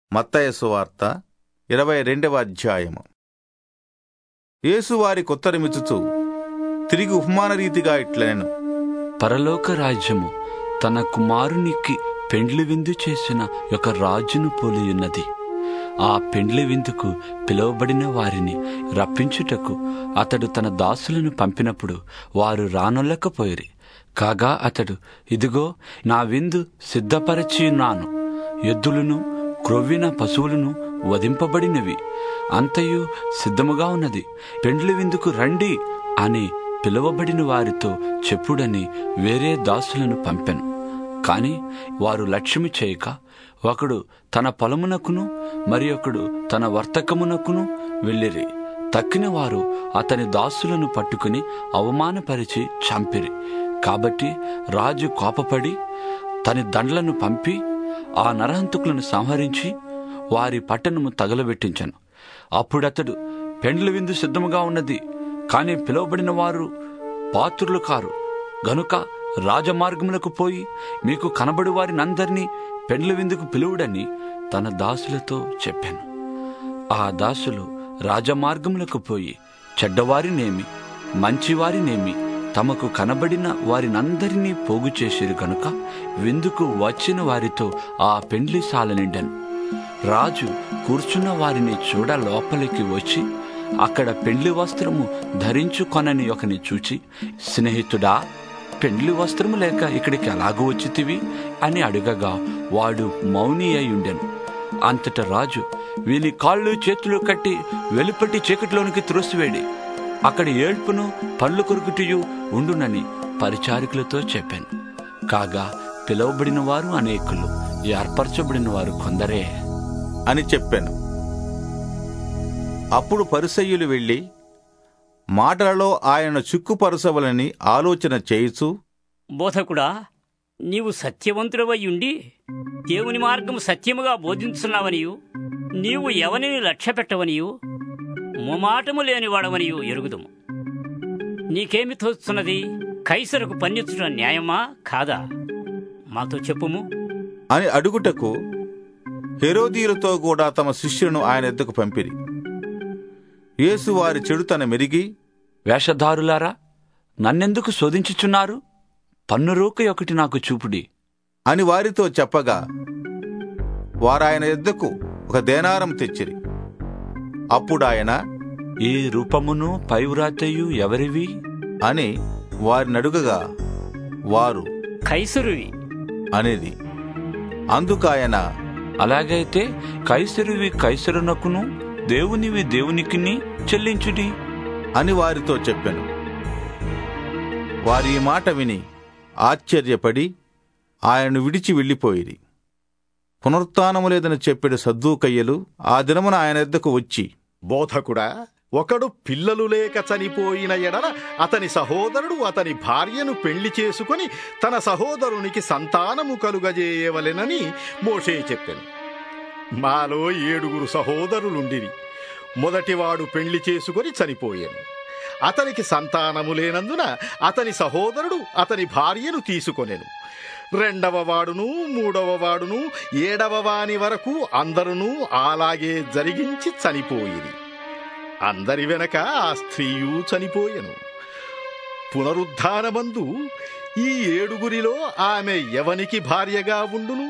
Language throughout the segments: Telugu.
మత్తయ సువార్త ఇరవై రెండవ అధ్యాయము యేసు వారికి ఉత్తరమిచ్చుచు తిరిగి ఉపమాన రీతిగా ఇట్లనెను పరలోక రాజ్యము తన కుమారునికి పెండ్లి విందు చేసిన ఒక రాజును పోలియున్నది ఆ పెండ్లి విందుకు పిలువబడిన వారిని రప్పించుటకు అతడు తన దాసులను పంపినప్పుడు వారు రానొల్లకపోయిరి కాగా అతడు ఇదిగో నా విందు సిద్ధపరచి ఉన్నాను ఎద్దులను క్రొవ్విన పశువులను వధింపబడినవి అంతయు సిద్ధముగా ఉన్నది పెండ్లి విందుకు రండి అని పిలువబడిన వారితో చెప్పుడని వేరే దాసులను పంపెను కాని వారు లక్ష్యము చేయక ఒకడు తన పొలమునకును మరి ఒకడు తన వర్తకమునకును వెళ్ళిరి తక్కిన వారు అతని దాసులను పట్టుకుని అవమానపరిచి చంపిరి కాబట్టి రాజు కోపపడి తన దండ్లను పంపి ఆ నరహంతకులను సంహరించి వారి పట్టణము తగలబెట్టించాను అప్పుడతడు పెండ్ల విందు సిద్ధముగా ఉన్నది కాని పిలువబడిన వారు పాత్రులు కారు గనుక రాజమార్గములకు పోయి మీకు కనబడి వారినందరినీ పెండ్ల విందుకు పిలువుడని తన దాసులతో చెప్పాను ఆ దాసులు రాజమార్గములకు పోయి చెడ్డవారినేమి మంచివారినేమి తమకు కనబడిన వారినందరినీ పోగు చేసిరు గనుక విందుకు వచ్చిన వారితో ఆ పెండ్లి సాల నిండెను రాజు కూర్చున్న వారిని చూడ లోపలికి వచ్చి అక్కడ పెండ్లి వస్త్రము ధరించుకొనని ఒకని చూచి స్నేహితుడా పెండ్లి వస్త్రము లేక ఇక్కడికి ఎలాగూ వచ్చితివి అని అడగగా వాడు మౌని అయి ఉండెను అంతట రాజు వీని కాళ్ళు చేతులు కట్టి వెలుపటి చీకటిలోనికి త్రోసివేడి అక్కడ ఏడ్పును పళ్ళు కొరుకుటియు ఉండునని పరిచారికులతో చెప్పాను కాగా పిలువబడిన వారు అనేకులు ఏర్పరచబడిన వారు కొందరే అని చెప్పాను అప్పుడు పరిసయ్యులు వెళ్ళి మాటలలో ఆయన చిక్కుపరచవలని ఆలోచన చేయుచు బోధకుడా నీవు సత్యవంతుడవై ఉండి దేవుని మార్గము సత్యముగా బోధించున్నావనియు నీవు ఎవనిని లక్ష్య పెట్టవనియు ముమాటము లేనివాడవనియు ఎరుగుదుము నీకేమి తోస్తున్నది కైసరకు పన్నిచ్చుట న్యాయమా కాదా మాతో చెప్పుము అని అడుగుటకు హెరోదీయులతో కూడా తమ శిష్యులను ఆయన ఎద్దకు పంపిరి యేసు వారి చెడుతన మెరిగి వేషధారులారా నన్నెందుకు శోధించుచున్నారు పన్నురూక ఒకటి నాకు చూపుడి అని వారితో చెప్పగా వారాయన ఎద్దకు ఒక దేనారం తెచ్చిరి అప్పుడు ఆయన ఈ రూపమును పైవ్రాతయు ఎవరివి అని వారిని అడుగగా వారు కైసరువి అనేది అందుకాయన అలాగైతే కైసరువి కైసరునకును దేవునివి దేవునికిని చెల్లించుడి అని వారితో చెప్పాను వారి ఈ మాట విని ఆశ్చర్యపడి ఆయనను విడిచి వెళ్ళిపోయిరి పునరుత్నము లేదని చెప్పాడు సద్దూకయ్యలు ఆ దినమున ఆయన ఎద్దకు వచ్చి బోధకుడా ఒకడు పిల్లలు లేక చనిపోయిన ఎడల అతని సహోదరుడు అతని భార్యను పెళ్లి చేసుకొని తన సహోదరునికి సంతానము కలుగజేయవలెనని మోషే చెప్పాను మాలో ఏడుగురు సహోదరులుండిరి మొదటివాడు పెళ్లి చేసుకొని చనిపోయాను అతనికి సంతానము లేనందున అతని సహోదరుడు అతని భార్యను తీసుకొనెను రెండవ వాడును మూడవ వాడును ఏడవ వాని వరకు అందరును అలాగే జరిగించి చనిపోయిరి అందరి వెనక ఆ స్త్రీయు చనిపోయెను పునరుద్ధానమందు ఈ ఏడుగురిలో ఆమె ఎవనికి భార్యగా ఉండును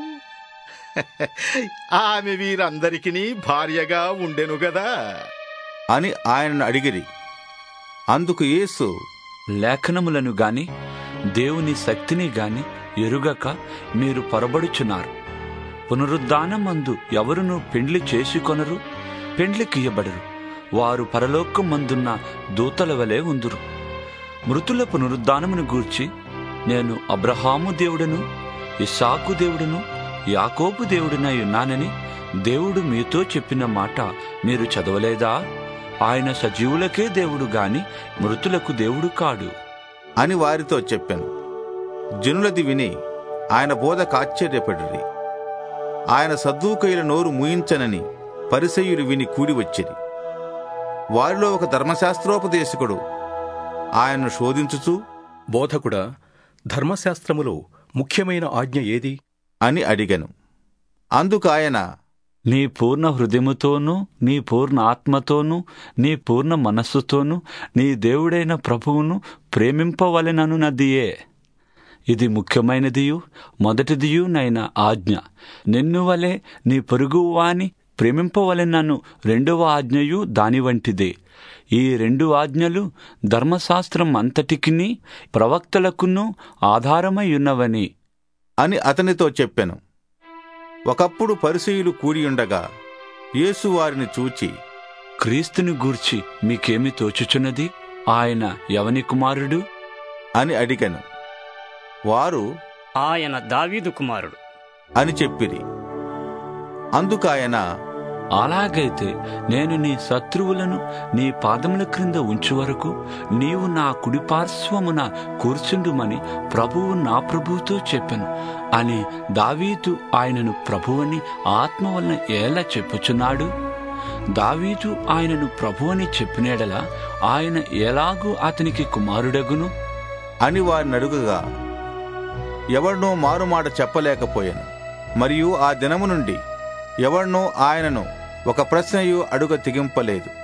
ఆమె వీరందరికీ భార్యగా ఉండెను గదా అని ఆయనను అడిగిరి అందుకు యేసు లేఖనములను గాని దేవుని శక్తిని గాని ఎరుగక మీరు పొరబడుచున్నారు పునరుద్ధానమందు ఎవరును పెండ్లి చేసుకొనరు పెండ్లికియ్యబడరు వారు పరలోకమందున్న దూతల వలె ఉందురు మృతుల పునరుద్ధానమును గూర్చి నేను అబ్రహాము దేవుడను ఇస్సాకు దేవుడను యాకోబు దేవుడినై ఉన్నానని దేవుడు మీతో చెప్పిన మాట మీరు చదవలేదా ఆయన సజీవులకే దేవుడు గాని మృతులకు దేవుడు కాడు అని వారితో చెప్పాను జనులది విని ఆయన బోధకు ఆశ్చర్యపడిరి ఆయన సద్దూకయుల నోరు మూయించనని పరిసయ్యులు విని కూడి వచ్చిరి వారిలో ఒక ధర్మశాస్త్రోపదేశకుడు ఆయన్ను శోధించుచు బోధకుడా ధర్మశాస్త్రములో ముఖ్యమైన ఆజ్ఞ ఏది అని అడిగను అందుకు ఆయన నీ పూర్ణ హృదయముతోనూ నీ పూర్ణ ఆత్మతోనూ నీ పూర్ణ మనస్సుతోనూ నీ దేవుడైన ప్రభువును ప్రేమింపవలెననున్నదియే ఇది ముఖ్యమైనదియు మొదటిదియు నైన ఆజ్ఞ నిన్ను వలె నీ పొరుగువాని ప్రేమింపవలెనను రెండవ ఆజ్ఞయు దాని వంటిదే ఈ రెండు ఆజ్ఞలు ధర్మశాస్త్రం అంతటికిని ప్రవక్తలకును ఆధారమై ఉన్నవని అని అతనితో చెప్పెను ఒకప్పుడు పరిసయులు కూడియుండగా యేసు వారిని చూచి క్రీస్తుని గూర్చి మీకేమి తోచుచున్నది ఆయన ఎవని కుమారుడు అని అడిగెను వారు ఆయన దావీదు కుమారుడు అని చెప్పిరి అందుకాయన అలాగైతే నేను నీ శత్రువులను నీ పాదముల క్రింద ఉంచు వరకు నీవు నా కుడి పార్శ్వమున కూర్చుండుమని ప్రభువు నా ప్రభువుతో చెప్పెను అని దావీదు ఆయనను ప్రభువని ఆత్మ వలన ఎలా చెప్పుచున్నాడు దావీదు ఆయనను ప్రభువని చెప్పినేడలా ఆయన ఎలాగూ అతనికి కుమారుడగును అని వారిని అడుగగా ఎవరినో మారుమాట చెప్పలేకపోయాను మరియు ఆ దినము నుండి ఎవరినో ఆయనను ఒక ప్రశ్నయు అడుగ తెగింపలేదు